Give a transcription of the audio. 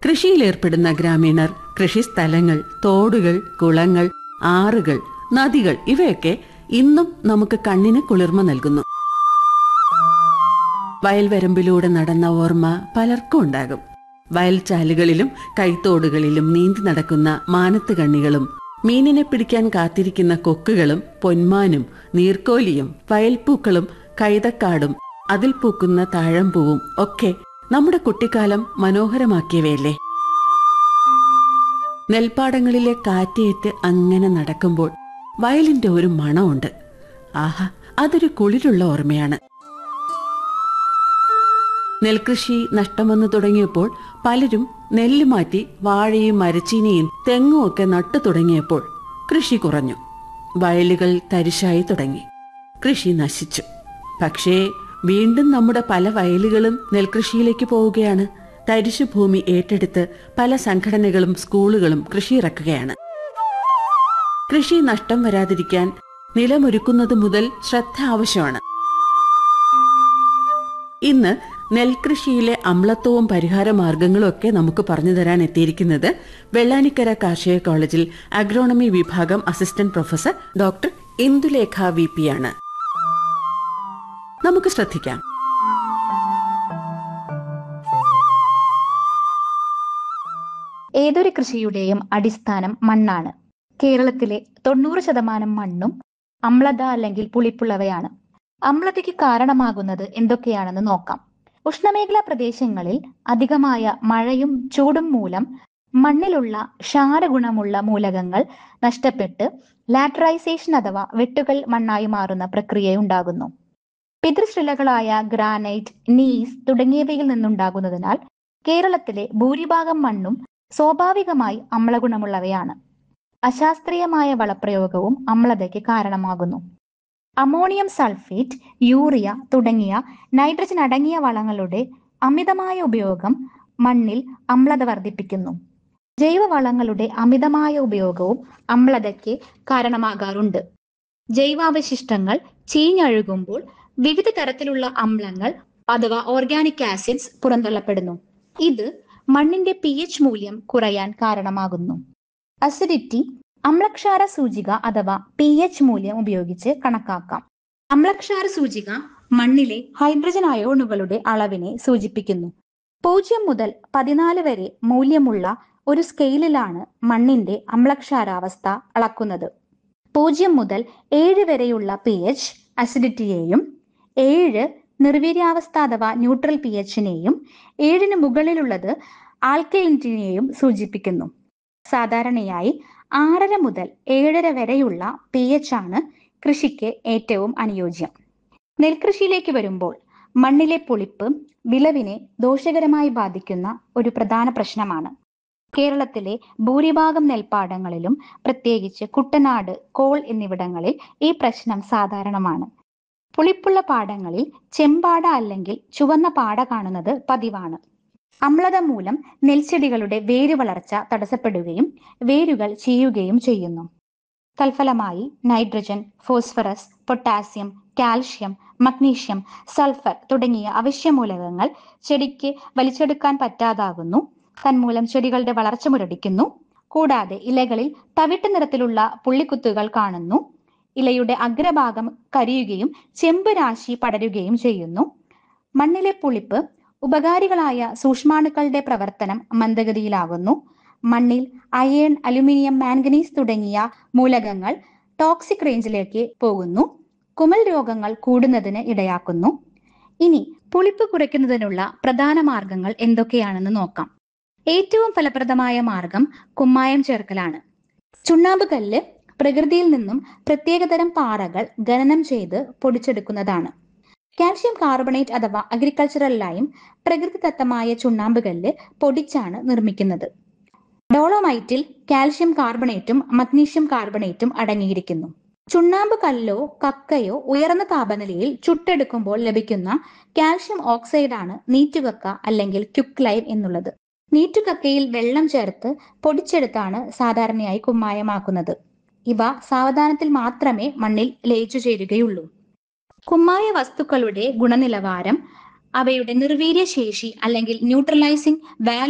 കൃഷിയിലേർപ്പെടുന്ന ഗ്രാമീണർ കൃഷിസ്ഥലങ്ങൾ തോടുകൾ കുളങ്ങൾ ആറുകൾ നദികൾ ഇവയൊക്കെ ഇന്നും നമുക്ക് കണ്ണിന് കുളിർമ നൽകുന്നു വയൽവരമ്പിലൂടെ നടന്ന ഓർമ്മ പലർക്കും ഉണ്ടാകും വയൽച്ചാലുകളിലും കൈത്തോടുകളിലും നീന്തി നടക്കുന്ന മാനത്ത് കണ്ണികളും മീനിനെ പിടിക്കാൻ കാത്തിരിക്കുന്ന കൊക്കുകളും പൊന്മാനും നീർക്കോലിയും വയൽപ്പൂക്കളും കൈതക്കാടും അതിൽ പൂക്കുന്ന താഴമ്പൂവും ഒക്കെ നമ്മുടെ കുട്ടിക്കാലം മനോഹരമാക്കിയവയല്ലേ നെൽപ്പാടങ്ങളിലെ കാറ്റേറ്റ് അങ്ങനെ നടക്കുമ്പോൾ വയലിന്റെ ഒരു മണമുണ്ട് ആഹാ അതൊരു കുളിരുള്ള ഓർമ്മയാണ് നെൽകൃഷി നഷ്ടം വന്നു തുടങ്ങിയപ്പോൾ പലരും നെല്ല് മാറ്റി വാഴയും മരച്ചീനിയും തെങ്ങും ഒക്കെ നട്ടു തുടങ്ങിയപ്പോൾ കൃഷി കുറഞ്ഞു വയലുകൾ തരിശായി തുടങ്ങി കൃഷി നശിച്ചു പക്ഷേ വീണ്ടും നമ്മുടെ പല വയലുകളും നെൽകൃഷിയിലേക്ക് പോവുകയാണ് തരിശു ഭൂമി ഏറ്റെടുത്ത് പല സംഘടനകളും സ്കൂളുകളും കൃഷി ഇറക്കുകയാണ് കൃഷി നഷ്ടം വരാതിരിക്കാൻ നിലമൊരുക്കുന്നത് മുതൽ ശ്രദ്ധ ആവശ്യമാണ് ഇന്ന് നെൽകൃഷിയിലെ അമ്ലത്വവും പരിഹാര മാർഗങ്ങളും ഒക്കെ നമുക്ക് പറഞ്ഞു തരാൻ എത്തിയിരിക്കുന്നത് വെള്ളാനിക്കര കാർഷിക കോളേജിൽ അഗ്രോണമി വിഭാഗം assistant professor doctor Indulekha V P ആണ് നമുക്ക് ശ്രദ്ധിക്കാം ഏതൊരു കൃഷിയുടെയും അടിസ്ഥാനം മണ്ണാണ് കേരളത്തിലെ തൊണ്ണൂറ് ശതമാനം മണ്ണും അമ്ലത അല്ലെങ്കിൽ പുളിപ്പുള്ളവയാണ് അമ്ലതയ്ക്ക് കാരണമാകുന്നത് എന്തൊക്കെയാണെന്ന് നോക്കാം ഉഷ്ണമേഖലാ പ്രദേശങ്ങളിൽ അധികമായ മഴയും ചൂടും മൂലം മണ്ണിലുള്ള ക്ഷാരഗുണമുള്ള മൂലകങ്ങൾ നഷ്ടപ്പെട്ട് ലാറ്ററൈസേഷൻ അഥവാ വെട്ടുകൾ മണ്ണായി മാറുന്ന പ്രക്രിയ ഉണ്ടാകുന്നു പിതൃശിലകളായ ഗ്രാനൈറ്റ് നീസ് തുടങ്ങിയവയിൽ നിന്നുണ്ടാകുന്നതിനാൽ കേരളത്തിലെ ഭൂരിഭാഗം മണ്ണും സ്വാഭാവികമായി അമ്ലഗുണമുള്ളവയാണ് അശാസ്ത്രീയമായ വളപ്രയോഗവും അമ്ലതയ്ക്ക് കാരണമാകുന്നു അമോണിയം സൾഫേറ്റ് യൂറിയ തുടങ്ങിയ നൈട്രജൻ അടങ്ങിയ വളങ്ങളുടെ അമിതമായ ഉപയോഗം മണ്ണിൽ അമ്ലത വർദ്ധിപ്പിക്കുന്നു ജൈവവളങ്ങളുടെ അമിതമായ ഉപയോഗവും അമ്ലതയ്ക്ക് കാരണമാകാറുണ്ട് ജൈവാവശിഷ്ടങ്ങൾ ചീഞ്ഞഴുകുമ്പോൾ വിവിധ തരത്തിലുള്ള അമ്ലങ്ങൾ അഥവാ ഓർഗാനിക് ആസിഡ്സ് പുറന്തള്ളപ്പെടുന്നു ഇത് മണ്ണിന്റെ പി എച്ച് മൂല്യം കുറയാൻ കാരണമാകുന്നു അസിഡിറ്റി അമ്ലക്ഷാര സൂചിക അഥവാ പി എച്ച് മൂല്യം ഉപയോഗിച്ച് കണക്കാക്കാം അമ്ലക്ഷാര സൂചിക മണ്ണിലെ ഹൈഡ്രജൻ അയോണുകളുടെ അളവിനെ സൂചിപ്പിക്കുന്നു പൂജ്യം മുതൽ പതിനാല് വരെ മൂല്യമുള്ള ഒരു സ്കെയിലിലാണ് മണ്ണിന്റെ അമ്ലക്ഷാരാവസ്ഥ അളക്കുന്നത് പൂജ്യം മുതൽ ഏഴ് വരെയുള്ള പി എച്ച് അസിഡിറ്റിയെയും ഏഴ് നിർവീര്യാവസ്ഥ അഥവാ ന്യൂട്രൽ പി എച്ചിനെയും ഏഴിന് മുകളിലുള്ളത് ആൽക്കലിറ്റിനെയും സൂചിപ്പിക്കുന്നു സാധാരണയായി ആറര മുതൽ ഏഴര വരെയുള്ള പി എച്ച് ആണ് കൃഷിക്ക് ഏറ്റവും അനുയോജ്യം നെൽകൃഷിയിലേക്ക് വരുമ്പോൾ മണ്ണിലെ പുളിപ്പ് വിളവിനെ ദോഷകരമായി ബാധിക്കുന്ന ഒരു പ്രധാന പ്രശ്നമാണ് കേരളത്തിലെ ഭൂരിഭാഗം നെൽപ്പാടങ്ങളിലും പ്രത്യേകിച്ച് കുട്ടനാട് കോൾ എന്നിവിടങ്ങളിൽ ഈ പ്രശ്നം സാധാരണമാണ് പുളിപ്പുള്ള പാടങ്ങളിൽ ചെമ്പാട അല്ലെങ്കിൽ ചുവന്ന പാട കാണുന്നത് പതിവാണ് അമ്ലത മൂലം നെൽച്ചെടികളുടെ വേര് വളർച്ച തടസ്സപ്പെടുകയും വേരുകൾ ചീയുകയും ചെയ്യുന്നു തൽഫലമായി nitrogen phosphorus potassium calcium magnesium sulphur തുടങ്ങിയ അവശ്യമൂലകങ്ങൾ ചെടിക്ക് വലിച്ചെടുക്കാൻ പറ്റാതാകുന്നു തന്മൂലം ചെടികളുടെ വളർച്ച മുരടിക്കുന്നു കൂടാതെ ഇലകളിൽ തവിട്ട് നിറത്തിലുള്ള പുള്ളിക്കുത്തുകൾ കാണുന്നു ഇലയുടെ അഗ്രഭാഗം കരിയുകയും ചെമ്പ് രാശി പടരുകയും ചെയ്യുന്നു മണ്ണിലെ പുളിപ്പ് ഉപകാരികളായ സൂക്ഷ്മാണുക്കളുടെ പ്രവർത്തനം മന്ദഗതിയിലാകുന്നു മണ്ണിൽ അയേൺ അലുമിനിയം മാംഗനീസ് തുടങ്ങിയ മൂലകങ്ങൾ ടോക്സിക് റേഞ്ചിലേക്ക് പോകുന്നു കുമൽ രോഗങ്ങൾ കൂടുന്നതിന് ഇടയാക്കുന്നു ഇനി പുളിപ്പ് കുറയ്ക്കുന്നതിനുള്ള പ്രധാന മാർഗങ്ങൾ എന്തൊക്കെയാണെന്ന് നോക്കാം ഏറ്റവും ഫലപ്രദമായ മാർഗം കുമ്മായം ചേർക്കലാണ് ചുണ്ണാമ്പ് കല്ല് പ്രകൃതിയിൽ നിന്നും പ്രത്യേകതരം പാറകൾ ഖനനം ചെയ്ത് പൊടിച്ചെടുക്കുന്നതാണ് കാൽഷ്യം കാർബണേറ്റ് അഥവാ അഗ്രികൾച്ചറൽ ലൈം പ്രകൃതിദത്തമായ ചുണ്ണാമ്പ് കല്ല് പൊടിച്ചാണ് നിർമ്മിക്കുന്നത് ഡോളോമൈറ്റിൽ കാൽഷ്യം കാർബണേറ്റും മഗ്നീഷ്യം കാർബണേറ്റും അടങ്ങിയിരിക്കുന്നു ചുണ്ണാമ്പ് കല്ലോ കക്കയോ ഉയർന്ന താപനിലയിൽ ചുട്ടെടുക്കുമ്പോൾ ലഭിക്കുന്ന കാൽഷ്യം ഓക്സൈഡാണ് നീറ്റുകക്ക അല്ലെങ്കിൽ ക്യുക്ക് ലൈം എന്നുള്ളത് നീറ്റുകക്കയിൽ വെള്ളം ചേർത്ത് പൊടിച്ചെടുത്താണ് സാധാരണയായി കുമ്മായമാക്കുന്നത് ഇവ സാവധാനത്തിൽ മാത്രമേ മണ്ണിൽ ലയിച്ചു ചേരുകയുള്ളൂ കുമ്മായ വസ്തുക്കളുടെ ഗുണനിലവാരം അവയുടെ നിർവീര്യ ശേഷി അല്ലെങ്കിൽ ന്യൂട്രലൈസിംഗ് വാല്യൂ